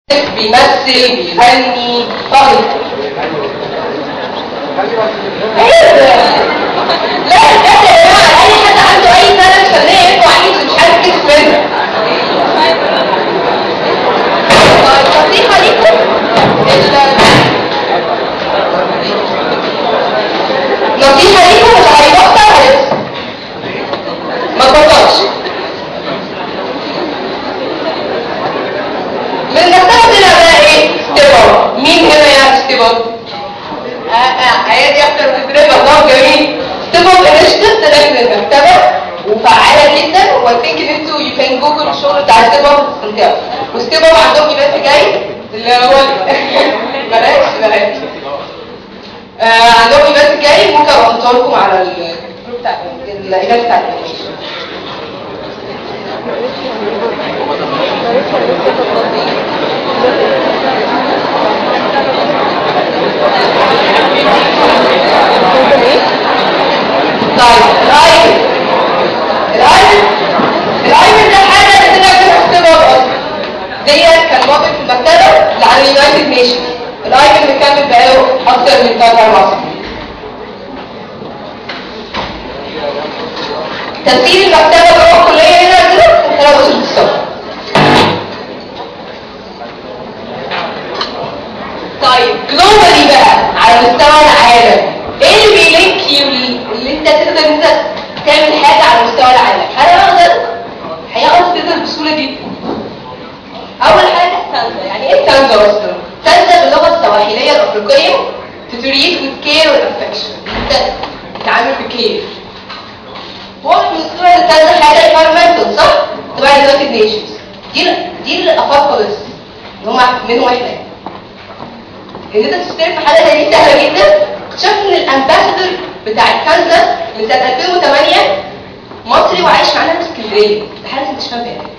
بيمثل بيغني طالب ايه ده؟ لا بجد يا جماعه اي حد عنده اي سنه فنيه يبقى عايز مش عارف ايه اسمها نصيحه ليكم ال- نصيحه ليكم اللي هيبطل هيخسر ما تبطلش من نستخدم بقى ايه ستيبر مين هنا يعني ستيبر هي دي اكتر من ستيبر ده جميل ستيبر انشيتيف طلعت من المكتبه وفعاله جدا وثينك ان انتوا يو كان جوجل الشغل بتاع ستيبر تستمتعوا وستيبر عندهم ايفنت جاي اللي هو بلاش بلاش آه عندهم ايفنت جاي ممكن احطه لكم على الجروب بتاع الايفنت بتاع الانيميشن طيب الايفن الايفن الايفن ده حاجه اللي طلع فيها اختبار اصلا ديت كان واقف في المكتبه لعن اليونايتد نيشن الايفن مكمل بقاله اكتر من 3 4 سنين تسجيل المكتبه جوه الكليه هنا كده وخلاص وصلت الصف طيب جلوبالي بقى على مستوى العالم ايه اللي بيلينك يو اللي انت تقدر انت تعمل حاجه على مستوى العالم هل اقدر هيقدر تقدر بسهوله جدا اول حاجه تانزا يعني ايه تانزا اصلا تانزا باللغه السواحليه الافريقيه to treat with care and affection انت تتعامل بكير واحد من الصور اللي تانزا حاجه environmental صح تبع اليونايتد نيشنز دي دي الافارقه بس اللي هم منهم احنا ان انت تشترك في حاجه زي دي سهله جدا اكتشفت ان الامباسادور بتاع الكنزه من سنه 2008 مصري وعايش معانا في اسكندريه ده حاجه انت مش فاهم بيها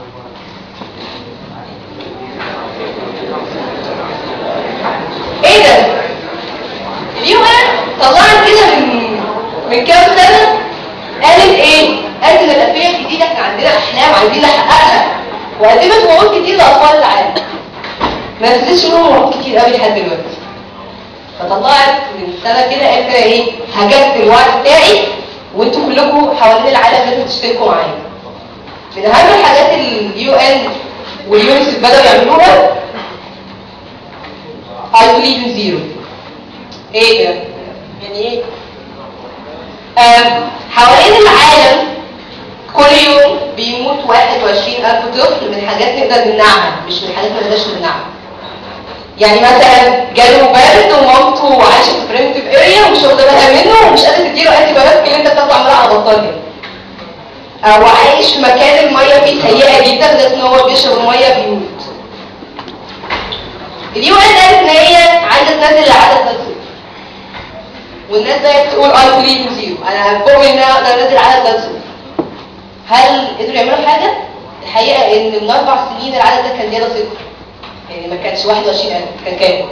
ايه ده؟ اليو ان طلعت كده من من كام سنه قالت ايه؟ قالت ان الالفيه الجديده احنا عندنا احلام عايزين نحققها وقدمت وعود كتير لاطفال العالم ما نزلتش منهم وعود كتير قوي لحد دلوقتي فطلعت من سنه كده قالت كده ايه هجبت الوعد بتاعي وانتوا كلكم حوالين العالم لازم تشتركوا معايا من اهم الحاجات اليو ان واليونيسف بدأوا يعملوها I believe in zero ايه ده؟ يعني ايه؟ آه حوالين العالم كل يوم بيموت 21 ألف طفل من حاجات نقدر نمنعها مش من حاجات ما نقدرش نمنعها يعني مثلا جاله برد ومامته عايشه في بريمتيف اريا ومش واخده بالها منه ومش قادره تديله انتي بايوتيك اللي انت بتاخده عمال على بطال او عايش في مكان الميه فيه سيئه جدا لدرجه ان هو بيشرب الميه بيموت اليو ان قالت ان هي عايزه تنزل العدد ده لصفر والناس بقت تقول اي بليف زيرو انا بؤمن ان انا اقدر انزل العدد ده لصفر هل قدروا يعملوا حاجه؟ الحقيقه ان من اربع سنين العدد ده كان زياده صفر يعني ما كانش 21000 كان كام؟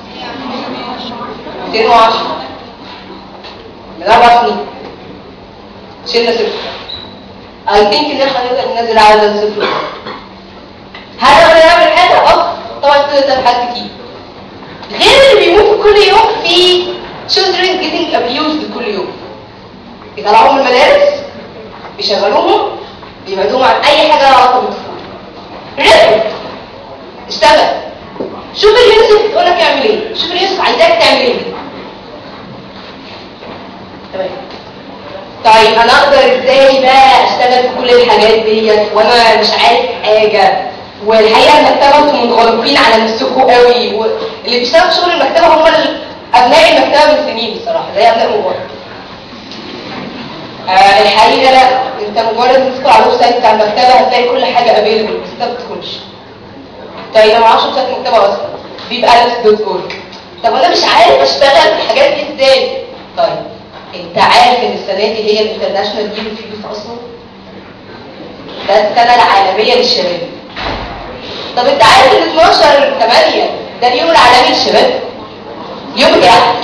210 من اربع سنين شلنا صفر I think ان احنا نقدر ننزل العدد ده لصفر هل اقدر اعمل حاجه؟ اه طبعا تقدر تعمل حاجات كتير غير اللي بيموتوا كل يوم في children getting abused كل يوم بيطلعوهم من المدارس بيشغلوهم بيبعدوهم عن اي حاجه لها علاقه بالطفوله ريبورت اشتغل شوف اليونيسف بتقول لك اعمل ايه شوف اليونيسف عايزاك تعمل ايه تمام طيب انا اقدر ازاي بقى اشتغل في كل الحاجات ديت وانا مش عارف حاجه والحقيقه المكتبه انتم منغلقين على نفسكم قوي واللي بيشتغلوا في شغل المكتبه هم ال- ابناء المكتبه من سنين بصراحه زي ابناء مبارك آه الحقيقه لا انت مجرد ما تدخل على الويب سايت بتاع المكتبه هتلاقي كل حاجه افيلبل بس انت ما بتدخلش طيب انا ما اعرفش ويب سايت المكتبه اصلا بيبقى دوت اورج طب انا مش عارف اشتغل في الحاجات دي ازاي طيب انت عارف ان السنه دي هي الانترناشونال يير اوف يوث اصلا ده السنه العالميه للشباب طب انت عارف ان 12 8 ده اليوم العالمي للشباب يوم بتاعك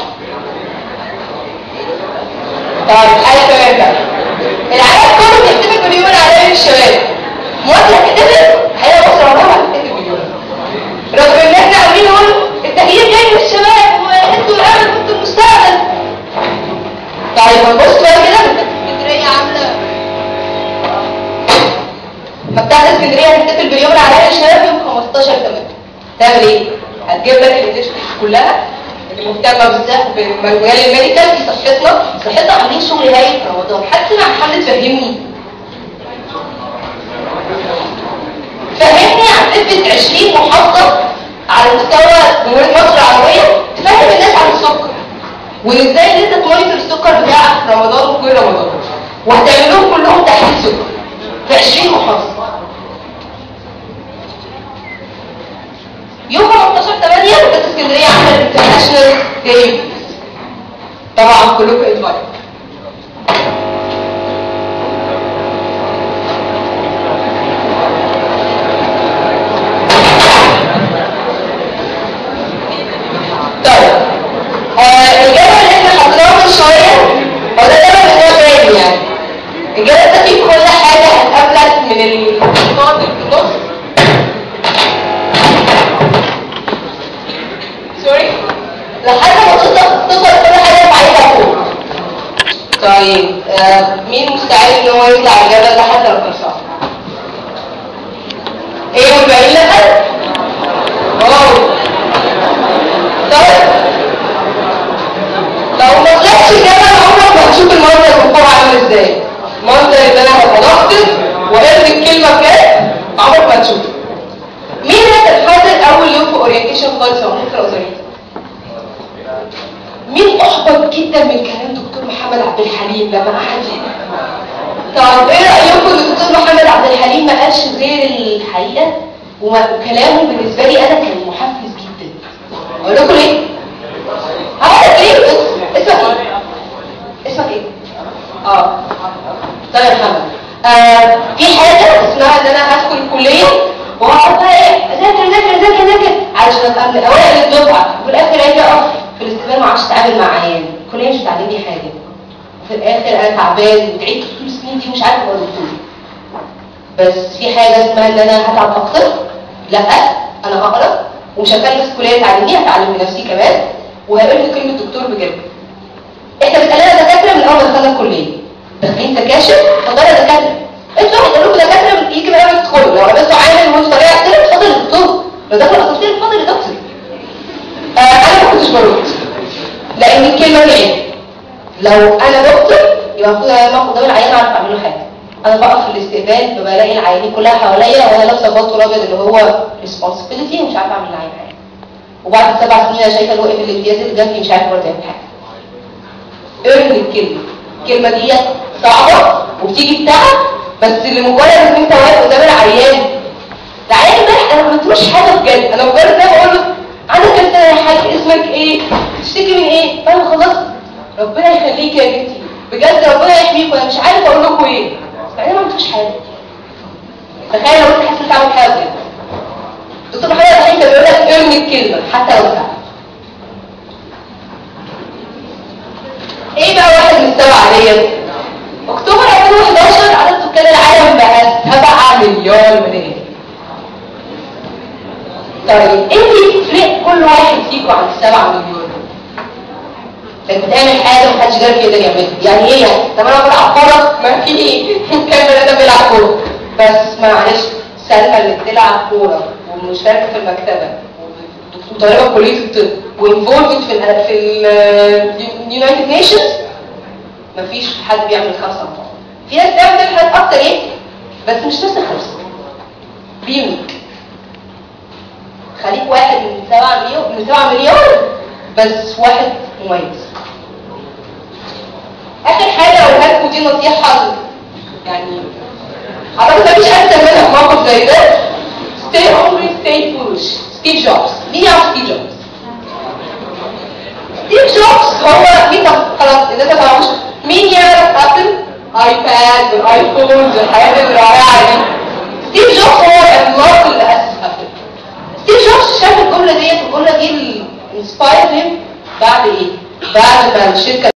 طيب حاجه كمان بقى العالم كله بيحتفل باليوم العالمي للشباب مصر هتحتفل هي مصر عمرها ما هتحتفل باليوم فبتاعت اسكندريه هتحتفل باليوم العالمي للشباب يوم 15 8 تعمل ايه؟ هتجيب لك الانتشن كلها اللي مهتمه بالذات بالمجال الميديكال في صحتنا صحتنا عاملين شغل هايل في رمضان حد سمع حد تفهمني فهمني عن نسبة 20 محافظة على مستوى جمهورية مصر العربية تفهم الناس عن السكر وازاي ان انت تمونيتور السكر بتاعك في رمضان وكل رمضان وهتعمل لهم كلهم تحليل سكر في 20 محافظة يوم 15 8 مدرسة اسكندرية عملت انترناشونال داي طبعا كلكم انفايت طيب آه، الجدول اللي احنا حطيناه من شويه هو ده جدول اللي هو باين يعني الجدول ده فيه كل حاجه هتقابلك من النقط اللي في النص سوري لحد ما توصل توصل كل حاجه انت عايزها فوق طيب آه، مين مستعد ان هو يطلع الجبل ده حتى لو كان صعب ايه والباقيين لا واو طيب لو ما طلعتش جبل عمرك ما هتشوف المنظر من فوق عامل ازاي المنظر اللي انا هبقى ضغطت وقلت الكلمه بجد عمرك ما هتشوفه مين هيبقى حاضر اول يوم في اورينتيشن خالص او ممكن اوزاريت مين احبط جدا من كلام دكتور محمد عبد الحليم لما قعد طب ايه رايكم ان دكتور محمد عبد الحليم ما قالش غير الحقيقه وما- وكلامه بالنسبه لي انا كان محفز جدا اقول لكم ليه هقول لك ليه بص اسمك ايه اسمك ايه اه طيب يا محمد آه في حاجه اسمها ان انا هدخل الكليه وهقعد بقى ايه اذاكر اذاكر اذاكر اذاكر علشان ابقى من اوائل الدفعه وفي الاخر اجي اقف في الاستقبال ما اعرفش اتعامل مع عيال الكليه مش بتعلمني حاجه وفي الاخر انا تعبان وتعبت طول السنين دي مش عارفه ابقى دكتور بس في حاجه اسمها ان انا هتعب اكتر لا انا هقرا ومش هخلي الكليه تعلمني هتعلم بنفسي كمان وهقول لك كلمه دكتور بجد احنا بنسالنا دكاتره من اول ما دخلنا الكليه داخلين سكاشن اتفضلوا يا دكاتره انتوا واحد قال لكم دكاتره يجي من اول ما تدخلوا لو عملتوا عامل وانتوا طالعين على السلم اتفضل يا دكتور لو دخل اسانسير اتفضل يا دكتور آه انا ما كنتش برد لان الكلمه دي عيب لو انا دكتور يبقى المفروض انا باخد قدام العيان اعرف اعمل له حاجه انا بقف في الاستقبال ببقى الاقي العيانين كلها حواليا وانا لابسه بلطو الابيض اللي هو ريسبونسبيلتي ومش عارفه اعمل للعيان حاجه وبعد سبع سنين انا شايفه الوقف الامتياز اللي جنبي مش عارفه برضه يعمل حاجه ارمي الكلمه الكلمه دي صعبه وبتيجي بتعب بس لمجرد ان انت واقف قدام العيان العيان امبارح انا ما عملتلوش حاجه بجد انا مجرد ان انا بقول له عندك كام سنه يا حاج اسمك ايه بتشتكي من ايه فانا خلاص ربنا يخليك يا بنتي بجد ربنا يحميك وانا مش عارف اقول لكم ايه بعدين ما عملتوش حاجه تخيل لو انت حاسس انت عامل حاجه كده دكتور محمد الحين كان بيقول لك ارمي الكلمه حتى لو تعب ايه بقى واحد من السبعة عليا اكتوبر 2011 عدد سكان العالم بقى 7 مليار بني ادم طيب ايه اللي يفرق كل واحد فيكم عن السبعة مليون انت بتعمل حاجه محدش غيرك يقدر يعملها يعني ايه يعني طب انا بلعب كوره ما في ايه كام بني ادم بيلعب كوره بس معلش سلمى اللي بتلعب كوره ومشاركه في المكتبه وطالبه كليه الطب وانفولفد في ال في اليونايتد نيشنز مفيش حد بيعمل خمسه ارقام في ناس بتعمل حاجات اكتر ايه بس مش نفس الخمسه بيونيك خليك واحد من سبعة مليون من سبعة مليون بس واحد مميز اخر حاجه اقولها لكم دي نصيحه يعني اعتقد مفيش حد تعملها في موقف زي ده stay hungry stay foolish ستيف جوبز مين يعرف ستيف جوبز ستيف جوبز هو مين طب خلاص اذا انت تعرفش مين يعرف ابل ايباد والايفونز والحاجات اللي رائعه دي ستيف جوبز هو العملاق اللي اسس ابل ستيف جوبز شاف الجمله دي الجمله دي انسباير بعد ايه بعد ما الشركه